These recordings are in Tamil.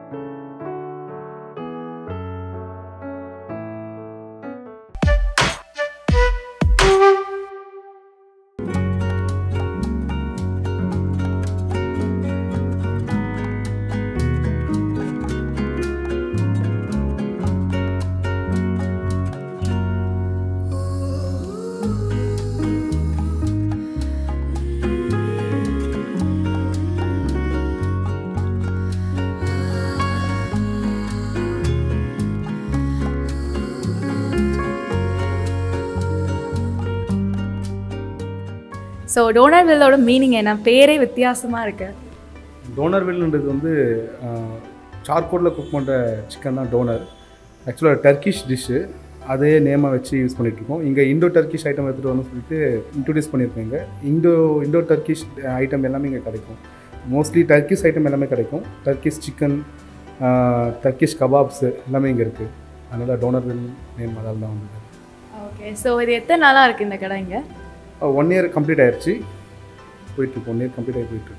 ஸோ டோனர்வில்லோட மீனிங் என்ன பேரே வித்தியாசமாக இருக்கு டோனர்வில்ன்றது வந்து சார்கோலில் குக் பண்ணுற சிக்கன் தான் டோனர் ஆக்சுவலாக டர்க்கிஷ் டிஷ்ஷு அதே நேமாக வச்சு யூஸ் பண்ணிகிட்ருக்கோம் இங்கே இண்டோ டர்க்கிஷ் ஐட்டம் எடுத்துகிட்டு வரணும்னு சொல்லிட்டு இன்ட்ரடியூஸ் பண்ணியிருக்கோங்க இண்டோ இண்டோ டர்க்கிஷ் ஐட்டம் எல்லாமே இங்கே கிடைக்கும் மோஸ்ட்லி டர்க்கிஷ் ஐட்டம் எல்லாமே கிடைக்கும் டர்க்கிஷ் சிக்கன் டர்க்கிஷ் கபாப்ஸு எல்லாமே இங்கே இருக்குது அதனால் டோனர்வில் நேம் அதால் தான் வந்தது ஓகே ஸோ இது எத்தனை நாளாக இருக்குது இந்த கடை இங்கே ஒன் இயர் கம்ப்ளீட் ஆயிடுச்சு போயிட்டுருக்கு ஒன் இயர் கம்ப்ளீட் ஆகி போயிட்டுருக்கு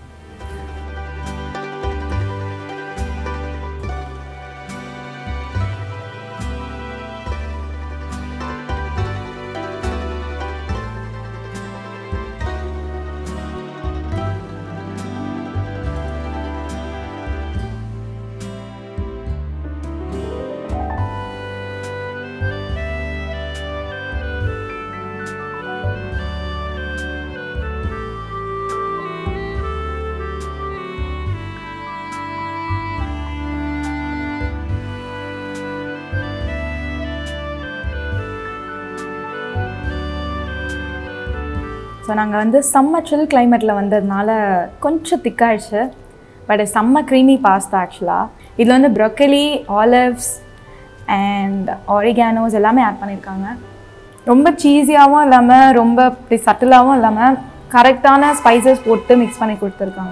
ஸோ நாங்கள் வந்து செம்ம சில் கிளைமேட்டில் வந்ததுனால கொஞ்சம் திக்காயிடுச்சு பட் செம்ம க்ரீமி பாஸ்தா ஆக்சுவலாக இதில் வந்து ப்ரொக்கலி ஆலிவ்ஸ் அண்ட் ஆரிகானோஸ் எல்லாமே ஆட் பண்ணியிருக்காங்க ரொம்ப சீஸியாகவும் இல்லாமல் ரொம்ப இப்படி சட்டிலாகவும் இல்லாமல் கரெக்டான ஸ்பைசஸ் போட்டு மிக்ஸ் பண்ணி கொடுத்துருக்காங்க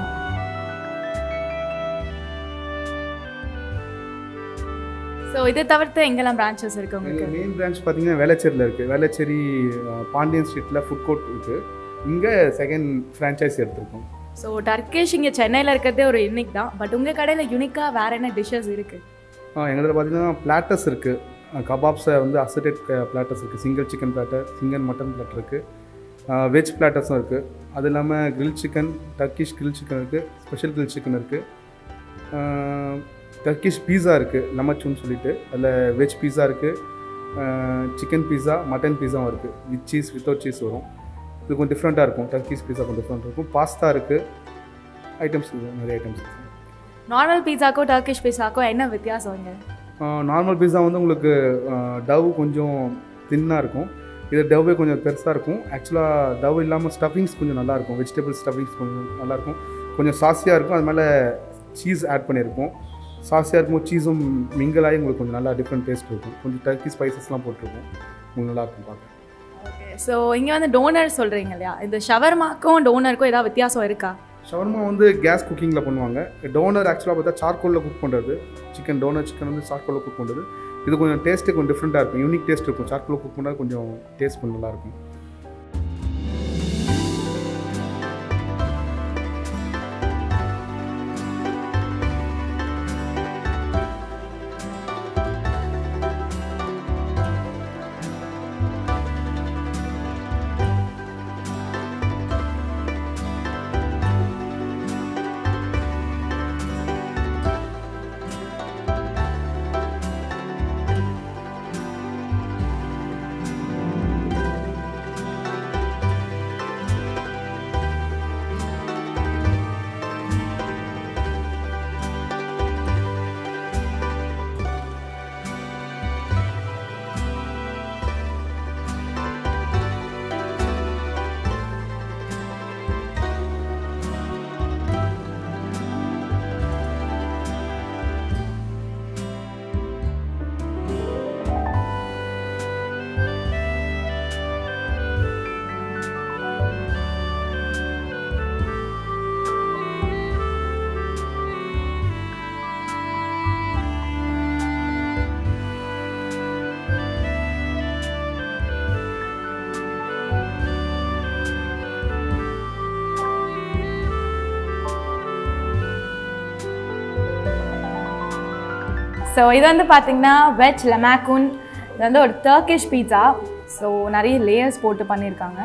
ஸோ இதை தவிர்த்து எங்கெல்லாம் பிரான்ச்சஸ் இருக்குது உங்களுக்கு மெயின் பிரான்ச் பார்த்தீங்கன்னா வேளச்சேரியில் இருக்குது வேளச்சேரி அஹ், பாண்டியன் ஸ்ட்ரீட்டில் ஃபுட் கோர்ட் இருக்குது இங்கே செகண்ட் ஃப்ரான்ச்சைஸ் எடுத்திருக்கோம் ஸோ டர்க்கிஷ் இங்கே சென்னையில் இருக்கிறதே ஒரு யூனிக் தான் பட் உங்கள் கடையில் யூனிக்காக வேறு என்ன டிஷ்ஷஸ் இருக்குது எங்களில் பார்த்தீங்கன்னா பிளாட்டர்ஸ் இருக்குது கபாப்ஸை வந்து அசடேட் பிளாட்டர்ஸ் இருக்குது single chicken platter single mutton platter இருக்குது வெஜ் பிளாட்டர்ஸும் இருக்குது அது இல்லாமல் grill chicken Turkish grill chicken இருக்குது ஸ்பெஷல் கிரில் சிக்கன் இருக்குது டர்க்கிஷ் பீஸா இருக்குது லமச்சுன்னு சொல்லிட்டு அதில் வெஜ் பீஸா இருக்குது சிக்கன் பீஸா மட்டன் பீஸாவும் இருக்குது வித் சீஸ் வித்தவுட் சீஸ் வரும் இது கொஞ்சம் டிஃப்ரெண்ட்டாக இருக்கும் டர்க்கிஷ் பீஸா கொஞ்சம் டிஃப்ரெண்ட் இருக்கும் பாஸ்தா இருக்குது ஐட்டம்ஸ் நிறைய ஐட்டம்ஸ் இருக்குது நார்மல் பீஸாக்கோ டர்க்கிஷ் பீஸாக்கோ என்ன வித்தியாசம் இங்கே நார்மல் பீஸா வந்து உங்களுக்கு டவ் கொஞ்சம் தின்னாக இருக்கும் இது டவ்வே கொஞ்சம் பெருசாக இருக்கும் ஆக்சுவலாக டவ் இல்லாமல் ஸ்டஃபிங்ஸ் கொஞ்சம் நல்லாயிருக்கும் வெஜிடபிள் ஸ்டஃபிங்ஸ் கொஞ்சம் நல்லாயிருக்கும் கொஞ்சம் சாஸியாக இருக்கும் அது மேலே சீஸ் ஆட் பண்ணியிருக்கோம் சாஸியாக இருக்கும்போது சீஸும் மிங்கிள் ஆகி உங்களுக்கு கொஞ்சம் நல்லா டிஃப்ரெண்ட் டேஸ்ட் இருக்கும் கொஞ்சம் டர்க்கி ஸ்பைசஸ்லாம் போட்டிருக்கும் உங்களுக்கு நல்லாயிருக்கும் பார்க்க ஓகே ஸோ இங்கே வந்து டோனர் சொல்கிறீங்க இல்லையா இந்த ஷவர்மாக்கும் டோனருக்கும் ஏதாவது வித்தியாசம் இருக்கா ஷவர்மா வந்து கேஸ் குக்கிங்கில் பண்ணுவாங்க டோனர் ஆக்சுவலாக பார்த்தா சார்கோலில் குக் பண்ணுறது சிக்கன் டோனர் சிக்கன் வந்து சார்கோலில் குக் பண்ணுறது இது கொஞ்சம் டேஸ்ட்டு கொஞ்சம் டிஃப்ரெண்ட்டாக இருக்கும் யூனிக் டேஸ்ட் இருக்கும் சார்கோலில் குக் பண்ணால் கொஞ்சம் டேஸ்ட் கொஞ்சம் நல்லாயிருக்கும் ஸோ இது வந்து பார்த்தீங்கன்னா வெஜ் லெமாக்கூன் இது வந்து ஒரு டர்க்கிஷ் பீட்சா ஸோ நிறைய லேயர்ஸ் போட்டு பண்ணியிருக்காங்க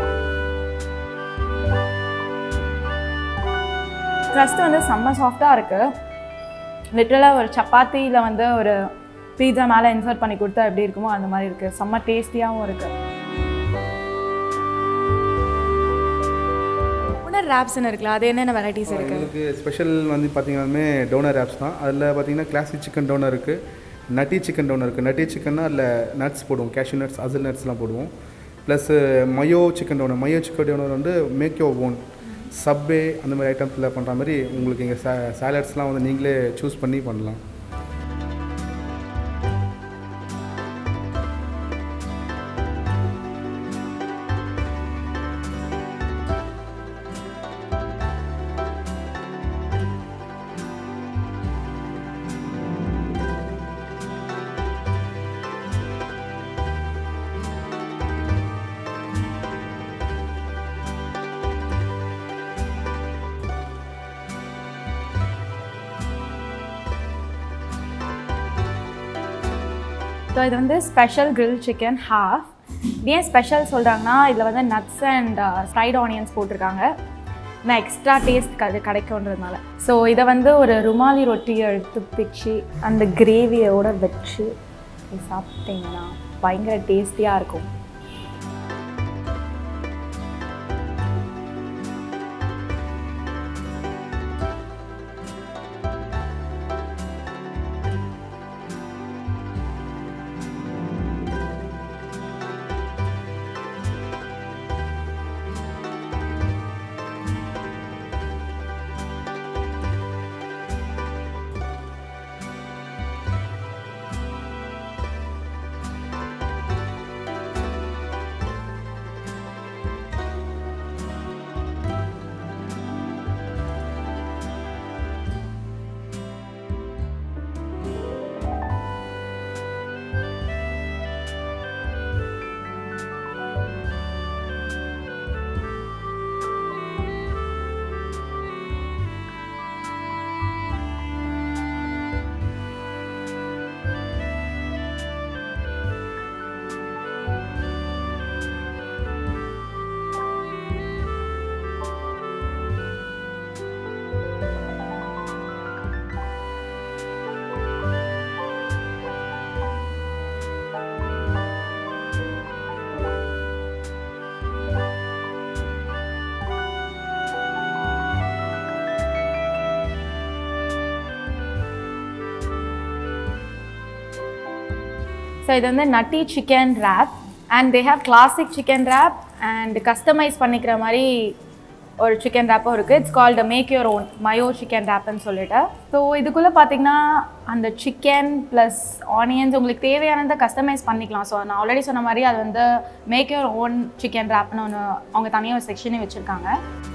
க்ரஸ்ட் வந்து செம்ம சாஃப்டாக இருக்குது லிட்டரலாக ஒரு சப்பாத்தியில் வந்து ஒரு பீட்சா மேலே இன்சர்ட் பண்ணி கொடுத்தா எப்படி இருக்குமோ அந்த மாதிரி இருக்குது செம்ம டேஸ்டியாகவும் இருக்குது உணர் ரேப்ஸ்னு இருக்குல்ல அது என்னென்ன வெரைட்டிஸ் இருக்குது எங்களுக்கு ஸ்பெஷல் வந்து பார்த்தீங்கன்னா டோனர் ஆப்ஸ் தான் அதில் பார்த்தீங்கன்னா கிளாசிக் சிக்கன் டோனர் இருக்குது நட்டி சிக்கன் டோனர் இருக்குது நட்டி சிக்கன்னா அதில் நட்ஸ் போடுவோம் கேஷ்யூ நட்ஸ் அசல் நட்ஸ்லாம் போடுவோம் plus mayo chicken doner mayo chicken doner வந்து மேக் யோ ஓன் சப்வே அந்த மாதிரி ஐட்டம்ஸில் பண்ணுற மாதிரி உங்களுக்கு இங்கே சா சாலட்ஸ்லாம் வந்து நீங்களே சூஸ் பண்ணி பண்ணலாம் ஸோ இது வந்து ஸ்பெஷல் கிரில் சிக்கன் ஹாஃப் ஏன் ஸ்பெஷல் சொல்கிறாங்கன்னா இதில் வந்து நட்ஸ் அண்ட் ஃப்ரைட் ஆனியன்ஸ் போட்டிருக்காங்க இன்னும் எக்ஸ்ட்ரா டேஸ்ட் அது கிடைக்குன்றதுனால ஸோ இதை வந்து ஒரு ருமாலி ரொட்டியை எடுத்து பிச்சு அந்த கிரேவியோட வச்சு இது சாப்பிட்டீங்கன்னா பயங்கர டேஸ்டியாக இருக்கும் ஸோ இது வந்து nutty chicken wrap and they have classic chicken wrap and customise பண்ணிக்கிற மாதிரி ஒரு சிக்கன் ரேப்பும் இருக்குது it's called make your own mayo chicken ரேப்னு சொல்லிட்டு ஸோ இதுக்குள்ளே பார்த்தீங்கன்னா அந்த சிக்கன் ப்ளஸ் ஆனியன்ஸ் உங்களுக்கு தேவையானதை கஸ்டமைஸ் பண்ணிக்கலாம் ஸோ நான் ஆல்ரெடி சொன்ன மாதிரி அது வந்து மேக் யுவர் ஓன் சிக்கன் ரேப்னு ஒன்று அவங்க தனியாக ஒரு செக்ஷனே வச்சுருக்காங்க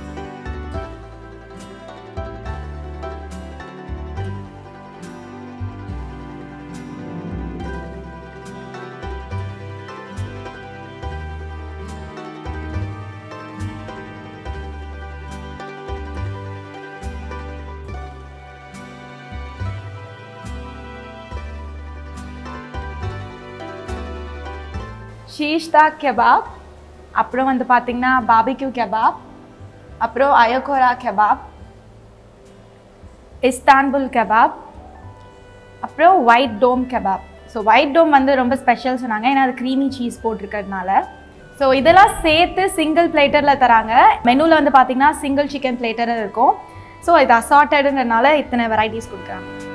ஷீஷ்தா கெபாப் அப்புறம் வந்து பார்த்தீங்கன்னா பாபிக்யூ கெபாப் அப்புறம் அயோகோரா கெபாப் இஸ்தான்புல் கெபாப் அப்புறம் white dome kebab so white dome வந்து ரொம்ப ஸ்பெஷல் சொன்னாங்க ஏன்னா அது க்ரீமி சீஸ் போட்டிருக்கிறதுனால ஸோ இதெல்லாம் சேர்த்து சிங்கிள் பிளேட்டரில் தராங்க மெனுவில் வந்து பார்த்தீங்கன்னா சிங்கிள் சிக்கன் பிளேட்டர் இருக்கும் ஸோ இது அசார்ட்டடுன்றதுனால இத்தனை வெரைட்டிஸ் கொடுக்குறாங்க